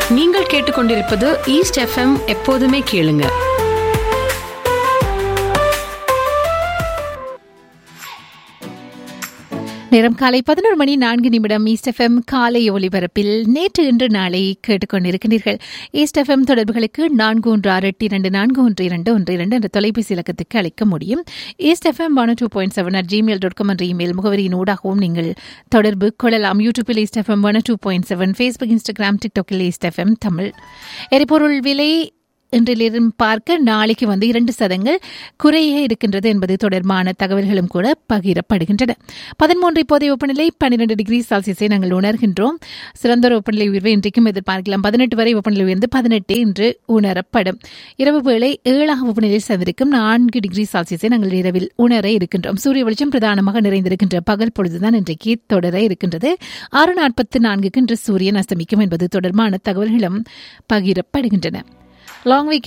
நீங்கள் கேட்டுக்கொண்டிருப்பது east FM எப்போதுமே கேளுங்க நேரம் காலை பதினோரு மணி நான்கு நிமிடம் ஈஸ்ட் எஃப்எம் காலை ஒலிபரப்பில் நேற்று இன்று நாளை கேட்டுக்கொண்டிருக்கிறீர்கள் ஈஸ்ட் எஃப்எம் தொடர்புகளுக்கு நான்கு ஒன்று ஆறு எட்டு இரண்டு நான்கு ஒன்று இரண்டு ஒன்று இரண்டு என்ற தொலைபேசி இலக்கத்துக்கு அழைக்க முடியும் East FM one two point seven at Gmail dot com என்ற இமெயில் முகவரியின் ஊடாகவும் நீங்கள் தொடர்பு கொள்ளலாம் யூடியூபில் East FM one two point seven Facebook Instagram டிக்டாக்கில் ஈஸ்ட் எஃப்எம் தமிழ் எரிபொருள் விலை இன்றிலிருந்து பார்க்க நாளைக்கு வந்து இரண்டு சதங்கள் குறைய இருக்கின்றது என்பது தொடர்பான தகவல்களும் கூட பகிரப்படுகின்றன பதிமூன்று இப்போதைய வெப்பநிலை பன்னிரண்டு டிகிரி செல்சியஸை நாங்கள் உணர்கின்றோம் சிறந்த வெப்பநிலை உயர்வு இன்றைக்கும் எதிர்பார்க்கலாம் பதினெட்டு வரை வெப்பநிலை உயர்ந்து பதினெட்டு இன்று உணரப்படும் இரவு வேளை ஏழாக வெப்பநிலை சேர்ந்திருக்கும் நான்கு டிகிரி செல்சியஸை நாங்கள் இரவில் உணர இருக்கின்றோம் சூரிய வெளிச்சம் பிரதானமாக நிறைந்திருக்கின்ற பகல் பொழுதுதான் இன்றைக்கு தொடர இருக்கின்றது ஆறு நாற்பத்தி நான்குக்கு இன்று சூரியன் அஸ்தமிக்கும் என்பது தொடர்பான தகவல்களும் பகிரப்படுகின்றன லாங் வீக்